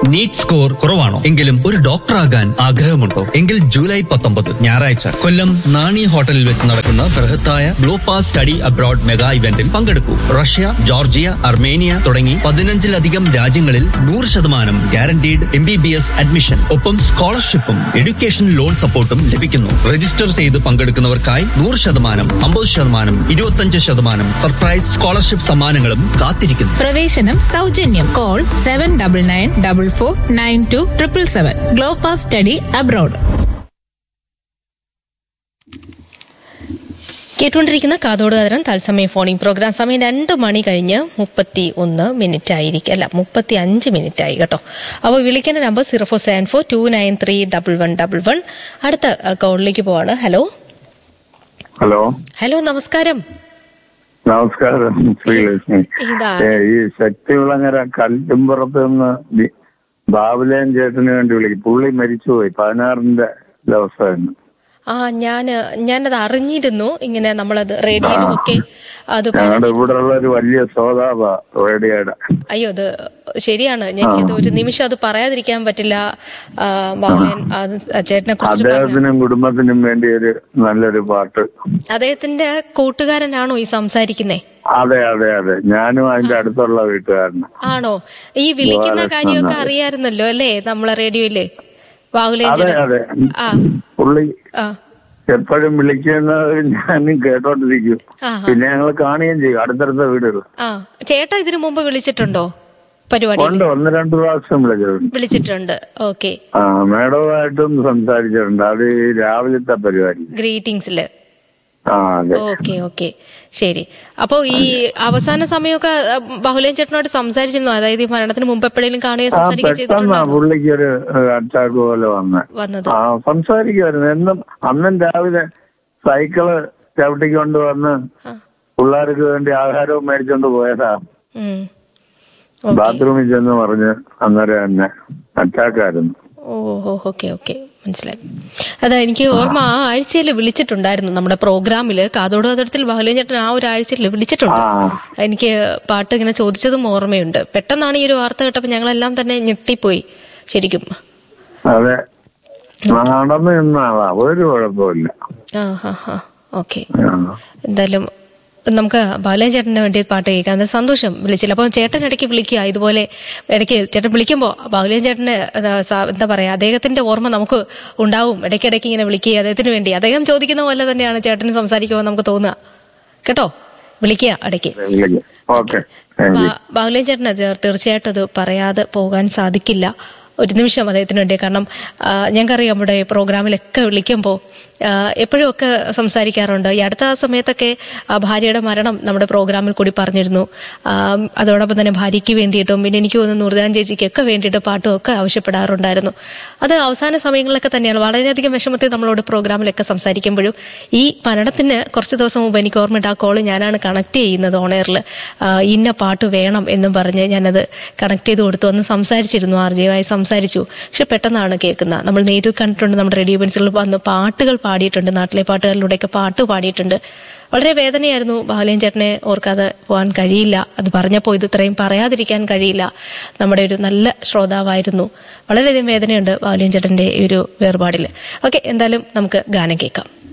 NEET score കുറവാണോ എങ്കിലും ഒരു ഡോക്ടർ ആകാൻ ആഗ്രഹമുണ്ടോ എങ്കിൽ ജൂലൈ പത്തൊമ്പത് ഞായറാഴ്ച കൊല്ലം നാണി ഹോട്ടലിൽ വെച്ച് നടക്കുന്ന ബൃഹത്തായ ഗ്ലോപാസ് സ്റ്റഡി അബ്രോഡ് മെഗാ ഇവന്റിൽ പങ്കെടുക്കൂ റഷ്യ ജോർജിയ അർമേനിയ തുടങ്ങി പതിനഞ്ചിലധികം രാജ്യങ്ങളിൽ നൂറ് ശതമാനം guaranteed M B B S admission ഒപ്പം സ്കോളർഷിപ്പും എഡ്യൂക്കേഷൻ ലോൺ സപ്പോർട്ടും ലഭിക്കുന്നു രജിസ്റ്റർ ചെയ്ത് പങ്കെടുക്കുന്നവർക്കായി നൂറ് ശതമാനം അമ്പത് ശതമാനം ഇരുപത്തഞ്ച് ശതമാനം സർപ്രൈസ് സ്കോളർഷിപ്പ് സമ്മാനങ്ങളും കാത്തിരിക്കുന്നു പ്രവേശനം സൗജന്യം call seven double nine double four nine two triple seven Glopas study abroad കേട്ടുകൊണ്ടിരിക്കുന്ന കാതോട് കതരം തത്സമയ ഫോണിംഗ് പ്രോഗ്രാം സമയം രണ്ട് മണി കഴിഞ്ഞ് മുപ്പത്തി ഒന്ന് മിനിറ്റ് ആയിരിക്കും അല്ല മുപ്പത്തി അഞ്ച് മിനിറ്റ് ആയി കേട്ടോ അപ്പോൾ വിളിക്കേണ്ട number zero four seven four two nine three double one double one അടുത്ത കോളിലേക്ക് പോവാണ് ഹലോ ഹലോ ഹലോ നമസ്കാരം നമസ്കാരം ശ്രീലക്ഷ്മി ഇതാ. ഏ, ഈ ശക്തിവിളങ്ങര കല്ലുംപുറത്ത് നിന്ന് ബി- ബാബുലേൻ ചേട്ടന് വേണ്ടി വിളിക്കും പുള്ളി മരിച്ചുപോയി പതിനാറിന്റെ ദിവസമായിരുന്നു ആ ഞാൻ ഞാനത് അറിഞ്ഞിരുന്നു ഇങ്ങനെ നമ്മളത് റേഡിയോയിലും ഒക്കെ അത് ഞങ്ങളുടെ പറഞ്ഞു ഇവിടെ ഉള്ള ഒരു വലിയ ശ്രോതാവാ റേഡിയോയുടെ അയ്യോ അത് ശരിയാണ് എനിക്കത് ഒരു നിമിഷം അത് പറയാതിരിക്കാൻ പറ്റില്ല ആ, ബാബുലേൻ അത് ചേട്ടനെ കുറിച്ച് പറഞ്ഞു അദ്ദേഹത്തിനും കുടുംബത്തിനും വേണ്ടി ഒരു നല്ലൊരു പാട്ട് അദ്ദേഹത്തിന്റെ കൂട്ടുകാരനാണോ ഈ സംസാരിക്കുന്നേ അതെ അതെ അതെ ഞാനും അതിന്റെ അടുത്തുള്ള വീട്ടുകാരന് ആണോ ഈ വിളിക്കുന്ന വളരെ കാര്യമൊക്കെ നന്നായി. അറിയായിരുന്നല്ലോ അല്ലേ നമ്മളെ റേഡിയോയില് ബാഹുലേ അതെ അതെ ആ പുള്ളി ആ എപ്പോഴും വിളിക്കുന്നത് ഞാനും കേട്ടോണ്ടിരിക്കും ആ, ആ. പിന്നെ ഞങ്ങൾ കാണുകയും ചെയ്യും അടുത്തടുത്ത വീടുകൾ ആ ചേട്ടാ ഇതിനു മുമ്പ് വിളിച്ചിട്ടുണ്ടോ പരിപാടിയിൽ ഉണ്ട് ഒന്ന് രണ്ട് പ്രാവശ്യം വിളിച്ചിട്ടുണ്ട് വിളിച്ചിട്ടുണ്ട് ഓക്കെ ആ മേഡവുമായിട്ടും സംസാരിച്ചിട്ടുണ്ട് അത് ഈ രാവിലത്തെ പരിപാടി ഗ്രീറ്റിംഗ്സില് ആ അതെ ഓക്കെ ഓക്കെ ശരി അപ്പോ ഈ അവസാന സമയമൊക്കെ ബാഹുലേൻ ചേട്ടനോട് സംസാരിച്ചിരുന്നു അതായത് ഈ മരണത്തിന് മുമ്പ് എപ്പോഴെങ്കിലും കാണുകയോ ആ സംസാരിക്കുകയോ പെട്ടെന്നാ ചെയ്തിട്ടുണ്ടോ പുള്ളിക്ക് ഒരു അറ്റാക്ക് പോലെ വന്ന് വന്നത് ആ സംസാരിക്കുമായിരുന്നു എന്നും അന്നും രാവിലെ സൈക്കിള് ചവിട്ടിക്കൊണ്ട് വന്ന് പിള്ളേർക്ക് വേണ്ടി ആഹാരവും മേടിച്ചോണ്ട് പോയതാ ഉം. ഓക്കെ ബാത്റൂമിൽ ചെന്ന് പറഞ്ഞ് അന്നേരം തന്നെ അറ്റാക്കായിരുന്നു ഓ ഓക്കെ ഓക്കെ മനസ്സിലായി അതാ എനിക്ക് ഓർമ്മ ആ ആഴ്ചയിൽ വിളിച്ചിട്ടുണ്ടായിരുന്നു നമ്മുടെ പ്രോഗ്രാമിൽ കാതോട് കതടത്തിൽ ബാഹുലേൻ ചേട്ടൻ ആ ഒരു ആഴ്ചയിൽ വിളിച്ചിട്ടുണ്ട് ആ എനിക്ക് പാട്ട് ഇങ്ങനെ ചോദിച്ചതും ഓർമ്മയുണ്ട് പെട്ടെന്നാണ് ഈ ഒരു വാർത്ത കേട്ടപ്പോൾ ഞങ്ങളെല്ലാം തന്നെ ഞെട്ടിപ്പോയി ശരിക്കും അതെ നടന്നു നിന്നാളാ ഒരു കുഴപ്പമില്ല ആ ഹാ ഹാ ഓക്കെ ആ. എന്തായാലും നമുക്ക് ബാലൻ ചേട്ടന് വേണ്ടി പാട്ട് കേൾക്കാം അത് സന്തോഷം വിളിച്ചില്ല അപ്പം ചേട്ടൻ ഇടയ്ക്ക് വിളിക്കുക ഇതുപോലെ ഇടയ്ക്ക് ചേട്ടൻ വിളിക്കുമ്പോൾ ബാലൻ ചേട്ടന് എന്താ സ- എന്താ പറയാ അദ്ദേഹത്തിന്റെ ഓർമ്മ നമുക്ക് ഉണ്ടാവും ഇടയ്ക്കിടയ്ക്ക് ഇങ്ങനെ വിളിക്കുക അദ്ദേഹത്തിന് വേണ്ടി അദ്ദേഹം ചോദിക്കുന്ന പോലെ തന്നെയാണ് ചേട്ടന് സംസാരിക്കുമ്പോൾ നമുക്ക് തോന്നുക കേട്ടോ വിളിക്കുക ഇടയ്ക്ക് വിളിക്കാം ഓക്കെ താങ്ക് യു ബാ- ബാഹുലേൻ ചേട്ടന് തീർ- തീർച്ചയായിട്ടും അത് പറയാതെ പോകാൻ സാധിക്കില്ല ഒരു നിമിഷം അദ്ദേഹത്തിന് വേണ്ടി കാരണം ആ, ഞങ്ങൾക്കറിയാം നമ്മുടെ പ്രോഗ്രാമിലൊക്കെ വിളിക്കുമ്പോൾ എപ്പോഴും ഒക്കെ സംസാരിക്കാറുണ്ട് ഈ അടുത്ത സമയത്തൊക്കെ ആ, ഭാര്യയുടെ മരണം നമ്മുടെ പ്രോഗ്രാമിൽ കൂടി പറഞ്ഞിരുന്നു ആ, അതോടൊപ്പം തന്നെ ഭാര്യയ്ക്ക് വേണ്ടിയിട്ടും പിന്നെ എനിക്ക് തോന്നുന്നു നൂർദാൻ ചേച്ചിക്കൊക്കെ വേണ്ടിയിട്ട് പാട്ടും ഒക്കെ ആവശ്യപ്പെടാറുണ്ടായിരുന്നു അത് അവസാന സമയങ്ങളിലൊക്കെ തന്നെയാണ് വളരെയധികം വിഷമത്തിൽ നമ്മളോട് പ്രോഗ്രാമിലൊക്കെ സംസാരിക്കുമ്പോഴും ഈ മരണത്തിന് കുറച്ച് ദിവസം മുമ്പ് എനിക്ക് ഓർമ്മയുണ്ട് ആ കോള് ഞാനാണ് കണക്ട് ചെയ്യുന്നത് ഓണയറിൽ ഇന്ന പാട്ട് വേണം എന്നും പറഞ്ഞ് ഞാനത് കണക്ട് ചെയ്ത് കൊടുത്തു അന്ന് സംസാരിച്ചിരുന്നു ആർജയമായി സംസാരിച്ചു പക്ഷെ പെട്ടെന്നാണ് കേൾക്കുന്നത് നമ്മൾ നേരിൽ കണ്ടിട്ടുണ്ട് നമ്മുടെ റേഡിയോ പെൻസിലിൽ വന്ന് പാട്ടുകൾ പാടിയിട്ടുണ്ട് നാട്ടിലെ പാട്ടുകളിലൂടെയൊക്കെ പാട്ട് പാടിയിട്ടുണ്ട് വളരെ വേദനയായിരുന്നു ബാലയൻ ചേട്ടനെ ഓർക്കാതെ പോകാൻ കഴിയില്ല അത് പറഞ്ഞപ്പോൾ ഇത് ഇത്രയും പറയാതിരിക്കാൻ കഴിയില്ല നമ്മുടെ ഒരു നല്ല ശ്രോതാവായിരുന്നു വളരെയധികം വേദനയുണ്ട് ബാലയൻ ചേട്ടന്റെ ഈ ഒരു വേർപാടിൽ ഓക്കെ എന്തായാലും നമുക്ക് ഗാനം കേൾക്കാം